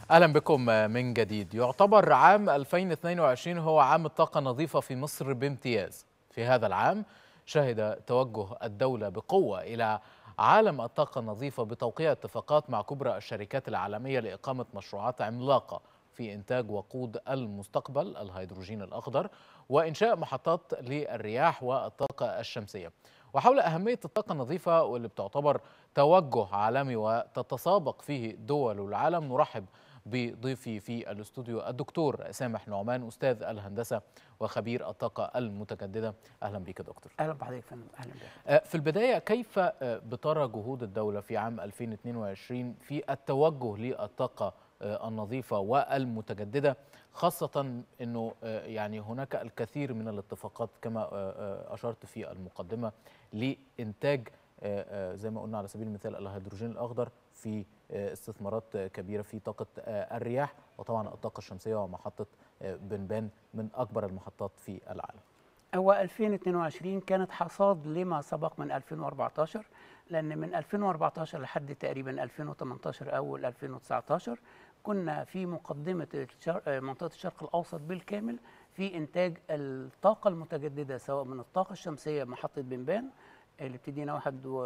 اهلا بكم من جديد يعتبر عام 2022 هو عام الطاقه النظيفه في مصر بامتياز في هذا العام شهد توجه الدوله بقوه الى عالم الطاقه النظيفه بتوقيع اتفاقات مع كبرى الشركات العالميه لاقامه مشروعات عملاقه في انتاج وقود المستقبل الهيدروجين الاخضر وانشاء محطات للرياح والطاقه الشمسيه وحول أهمية الطاقة النظيفة واللي بتعتبر توجه عالمي وتتسابق فيه دول العالم نرحب بضيفي في الاستوديو الدكتور سامح نعمان أستاذ الهندسة وخبير الطاقة المتجددة أهلا بك دكتور اهلا بحضرتك يا فندم اهلا بك في البداية كيف بترى جهود الدولة في عام 2022 في التوجه للطاقة النظيفة والمتجددة خاصة أنه يعني هناك الكثير من الاتفاقات كما أشرت في المقدمة لإنتاج زي ما قلنا على سبيل المثال الهيدروجين الأخضر في استثمارات كبيرة في طاقة الرياح وطبعا الطاقة الشمسية ومحطة بنبان من أكبر المحطات في العالم هو 2022 كانت حصاد لما سبق من 2014 لأن من 2014 لحد تقريبا 2018 أو 2019 كنا في مقدمة منطقة الشرق الأوسط بالكامل في إنتاج الطاقة المتجددة سواء من الطاقة الشمسية محطة بنبان اللي بتدينا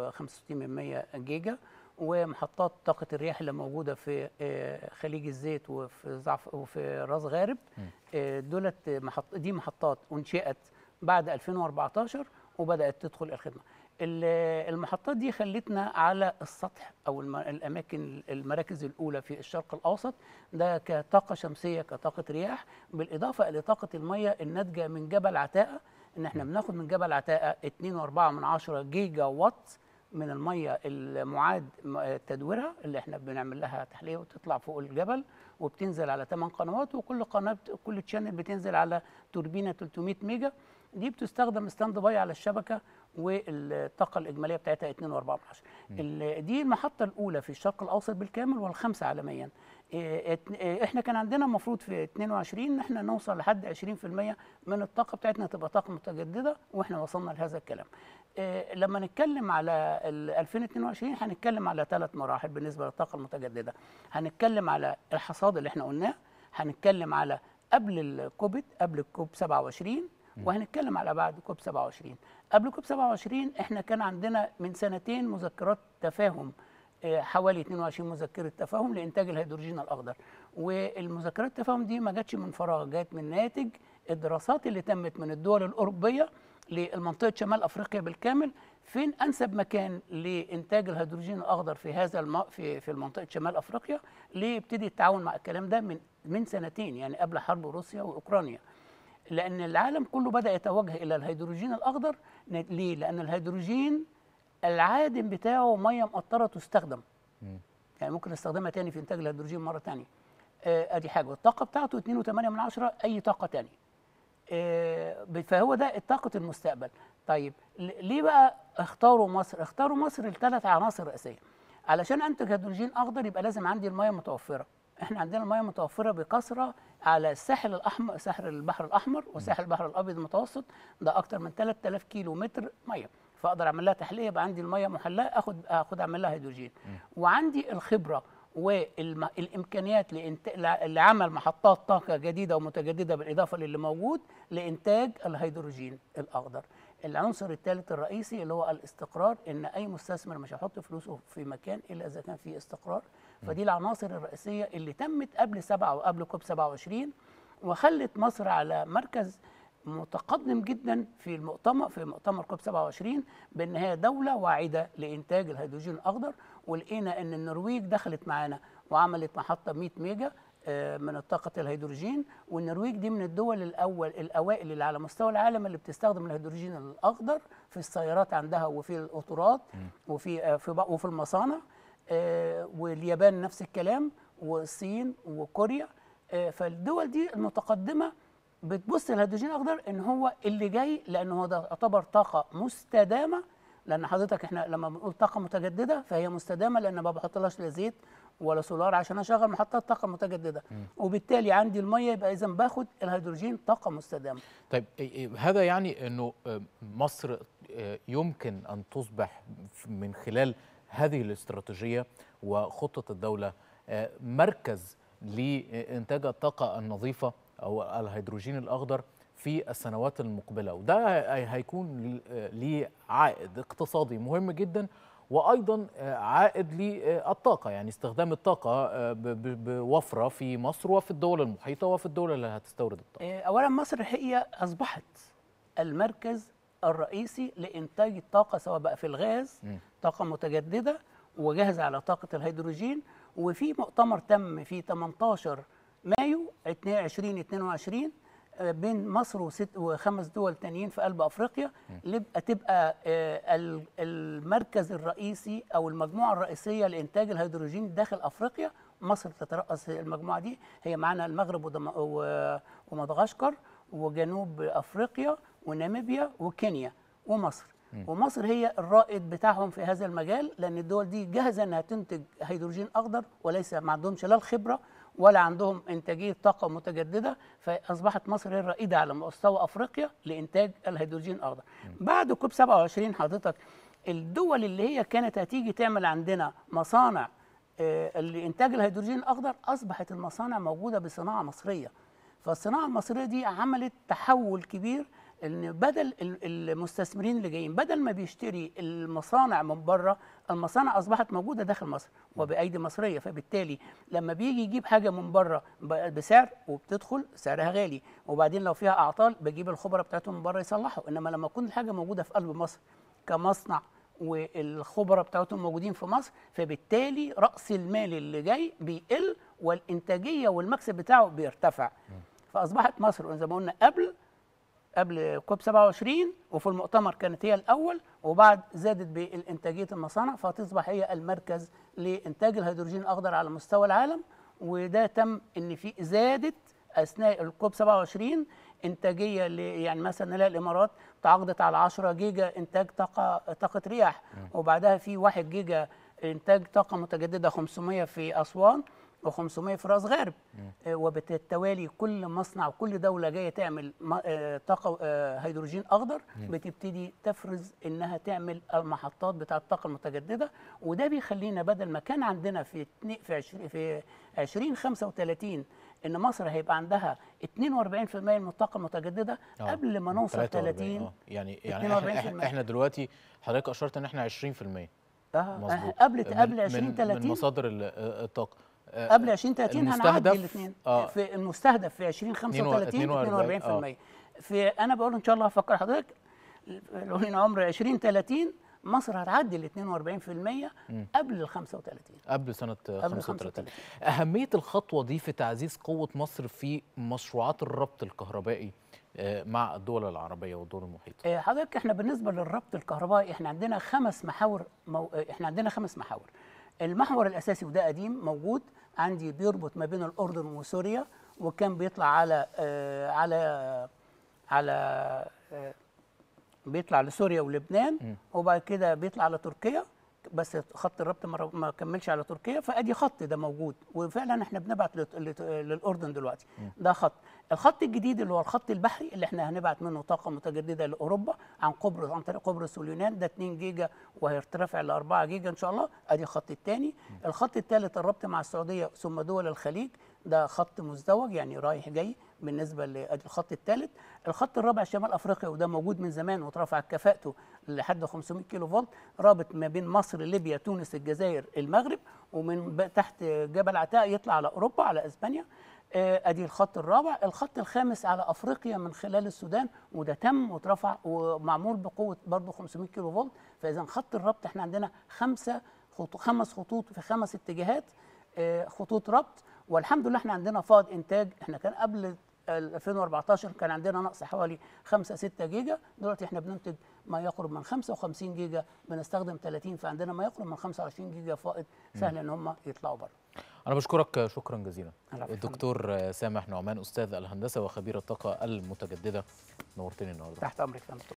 61% جيجا ومحطات طاقة الرياح اللي موجودة في خليج الزيت وفي زعف وفي راس غارب دولت محط دي محطات أنشئت بعد 2014 وبدأت تدخل الخدمة المحطات دي خلتنا على السطح او الاماكن المراكز الاولى في الشرق الاوسط ده كطاقه شمسيه كطاقه رياح بالاضافه الى طاقه الميه الناتجه من جبل عتاقه ان احنا بناخد من جبل عتاقه 2.4 من 10 جيجا وات من الميه المعاد تدويرها اللي احنا بنعمل لها تحليه وتطلع فوق الجبل وبتنزل على 8 قنوات وكل قناه كل تشانل بتنزل على توربينه 300 ميجا دي بتستخدم ستاند باي على الشبكه والطاقه الاجماليه بتاعتها 2.4 دي المحطه الاولى في الشرق الاوسط بالكامل والخامسه عالميا احنا كان عندنا المفروض في 22 ان احنا نوصل لحد 20% من الطاقه بتاعتنا تبقى طاقه متجدده واحنا وصلنا لهذا الكلام لما نتكلم على 2022 هنتكلم على ثلاث مراحل بالنسبه للطاقه المتجدده هنتكلم على الحصاد اللي احنا قلناه هنتكلم على قبل الكوبيد قبل الكوب 27 وهنتكلم على بعد كوب 27 قبل كوب 27 احنا كان عندنا من سنتين مذكرات تفاهم حوالي 22 مذكره تفاهم لانتاج الهيدروجين الاخضر والمذكرات التفاهم دي ما جاتش من فراغ جات من ناتج الدراسات اللي تمت من الدول الاوروبيه لمنطقه شمال افريقيا بالكامل فين انسب مكان لانتاج الهيدروجين الاخضر في هذا الم... في في منطقه شمال افريقيا ليبتدي التعاون مع الكلام ده من من سنتين يعني قبل حرب روسيا واوكرانيا لان العالم كله بدا يتوجه الى الهيدروجين الاخضر ليه لان الهيدروجين العادم بتاعه ميه مقطره تستخدم يعني ممكن نستخدمها تاني في انتاج الهيدروجين مره تانية آه ادي حاجه والطاقه بتاعته 2.8 من عشرة اي طاقه تانية آه فهو ده طاقه المستقبل طيب ليه بقى اختاروا مصر اختاروا مصر لثلاث عناصر رئيسيه علشان انتج هيدروجين اخضر يبقى لازم عندي الميه متوفره احنا عندنا الميه متوفره بكثره على الساحل الاحمر ساحل البحر الاحمر وساحل البحر الابيض المتوسط ده اكتر من 3000 كيلو متر ميه فاقدر اعمل لها تحليه يبقى عندي الميه محلاه اخد اخد اعمل لها هيدروجين وعندي الخبره والامكانيات لإنت... لعمل محطات طاقه جديده ومتجدده بالاضافه للي موجود لانتاج الهيدروجين الاخضر العنصر الثالث الرئيسي اللي هو الاستقرار ان اي مستثمر مش هيحط فلوسه في مكان الا اذا كان في استقرار فدي العناصر الرئيسيه اللي تمت قبل سبعه وقبل كوب 27 وخلت مصر على مركز متقدم جدا في المؤتمر في مؤتمر كوب 27 بان هي دوله واعده لانتاج الهيدروجين الاخضر ولقينا ان النرويج دخلت معانا وعملت محطه 100 ميجا من طاقة الهيدروجين والنرويج دي من الدول الأول الأوائل اللي على مستوى العالم اللي بتستخدم الهيدروجين الأخضر في السيارات عندها وفي القطارات وفي في وفي المصانع واليابان نفس الكلام والصين وكوريا فالدول دي المتقدمة بتبص للهيدروجين الأخضر إن هو اللي جاي لأن هو ده يعتبر طاقة مستدامة لأن حضرتك إحنا لما بنقول طاقة متجددة فهي مستدامة لأن ما بحطلهاش لا زيت ولا سولار عشان اشغل محطات طاقه متجدده م. وبالتالي عندي الميه يبقى اذا باخد الهيدروجين طاقه مستدامه طيب هذا يعني انه مصر يمكن ان تصبح من خلال هذه الاستراتيجيه وخطه الدوله مركز لإنتاج الطاقة النظيفة أو الهيدروجين الأخضر في السنوات المقبلة وده هي- هيكون ليه عائد اقتصادي مهم جدا وايضا آه، عائد للطاقه يعني استخدام الطاقه آه، ب- ب- بوفره في مصر وفي الدول المحيطه وفي الدول اللي هتستورد الطاقه آه، اولا مصر هي اصبحت المركز الرئيسي لانتاج الطاقه سواء بقى في الغاز مم. طاقه متجدده وجاهزه على طاقه الهيدروجين وفي مؤتمر تم في 18 مايو 2022 آه، بين مصر وست وخمس دول تانيين في قلب افريقيا لبقى تبقى آه، ال- المركز الرئيسي او المجموعه الرئيسيه لانتاج الهيدروجين داخل افريقيا مصر تترأس المجموعه دي هي معانا المغرب ودم- و- ومدغشقر وجنوب افريقيا وناميبيا وكينيا ومصر ومصر هي الرائد بتاعهم في هذا المجال لان الدول دي جاهزه انها تنتج هيدروجين اخضر وليس ما عندهمش لا الخبره ولا عندهم انتاجيه طاقه متجدده فاصبحت مصر هي الرائده على مستوى افريقيا لانتاج الهيدروجين الاخضر. بعد كوب 27 حضرتك الدول اللي هي كانت هتيجي تعمل عندنا مصانع آه، لانتاج الهيدروجين الاخضر اصبحت المصانع موجوده بصناعه مصريه. فالصناعه المصريه دي عملت تحول كبير ان بدل ال- المستثمرين اللي جايين بدل ما بيشتري المصانع من بره المصانع اصبحت موجوده داخل مصر وبايدي مصريه فبالتالي لما بيجي يجيب حاجه من بره ب- بسعر وبتدخل سعرها غالي وبعدين لو فيها اعطال بجيب الخبراء بتاعتهم من بره يصلحوا انما لما تكون الحاجه موجوده في قلب مصر كمصنع والخبراء بتاعتهم موجودين في مصر فبالتالي راس المال اللي جاي بيقل والانتاجيه والمكسب بتاعه بيرتفع فاصبحت مصر زي ما قلنا قبل قبل كوب 27 وفي المؤتمر كانت هي الاول وبعد زادت بالانتاجيه المصانع فتصبح هي المركز لانتاج الهيدروجين الاخضر على مستوى العالم وده تم ان في زادت اثناء الكوب 27 انتاجيه ل- يعني مثلا نلاقي الامارات تعاقدت على 10 جيجا انتاج طاقه طاقه رياح وبعدها في 1 جيجا انتاج طاقه متجدده 500 في اسوان و500 في راس غارب آه، وبالتوالي كل مصنع وكل دوله جايه تعمل م- آه، طاقه آه، هيدروجين اخضر بتبتدي تفرز انها تعمل المحطات بتاعه الطاقه المتجدده وده بيخلينا بدل ما كان عندنا في اتني- في 20 في 2035 ان مصر هيبقى عندها 42% من الطاقه المتجدده آه، قبل ما نوصل 43 30 آه. يعني يعني 42%. احنا, احنا دلوقتي حضرتك اشرت ان احنا 20% آه، مظبوط قبل من- قبل من- 2030 من مصادر ال- الطاقه آه، قبل 2030 هنعدي المستهدف- الاثنين آه. في المستهدف في 2035 42 42% في انا بقول ان شاء الله هفكر حضرتك لو لنا عمر 2030 مصر هتعدي ال 42% قبل ال 35 قبل سنه قبل 35 35 اهميه الخطوه دي في تعزيز قوه مصر في مشروعات الربط الكهربائي آه، مع الدول العربيه والدول المحيطه آه، حضرتك احنا بالنسبه للربط الكهربائي احنا عندنا خمس محاور مو... آه، احنا عندنا خمس محاور المحور الاساسي وده قديم موجود عندي بيربط ما بين الاردن وسوريا وكان بيطلع على آه على على آه بيطلع لسوريا ولبنان وبعد كده بيطلع على تركيا بس خط الربط ما ما كملش على تركيا فادي خط ده موجود وفعلا احنا بنبعت لت- لت- للاردن دلوقتي ده خط الخط الجديد اللي هو الخط البحري اللي احنا هنبعت منه طاقه متجدده لاوروبا عن قبرص عن طريق قبرص واليونان ده 2 جيجا وهيرتفع ل 4 جيجا ان شاء الله ادي الخط الثاني الخط الثالث الربط مع السعوديه ثم دول الخليج ده خط مزدوج يعني رايح جاي بالنسبه لادي الخط الثالث الخط الرابع شمال افريقيا وده موجود من زمان واترفع كفاءته لحد 500 كيلو فولت رابط ما بين مصر ليبيا تونس الجزائر المغرب ومن ب- تحت جبل عتاق يطلع على اوروبا على اسبانيا آه، ادي الخط الرابع الخط الخامس على افريقيا من خلال السودان وده تم واترفع ومعمول بقوه برضه 500 كيلو فولت فاذا خط الربط احنا عندنا خمسه خطو خمس خطوط في خمس اتجاهات آه، خطوط ربط والحمد لله احنا عندنا فائض انتاج احنا كان قبل ال 2014 كان عندنا نقص حوالي 5 6 جيجا دلوقتي احنا بننتج ما يقرب من 55 جيجا بنستخدم 30 فعندنا ما يقرب من 25 جيجا فائض سهل ان هم يطلعوا بره انا بشكرك شكرا جزيلا العفو. الدكتور سامح نعمان استاذ الهندسه وخبير الطاقه المتجدده نورتني النهارده تحت امرك يا فندم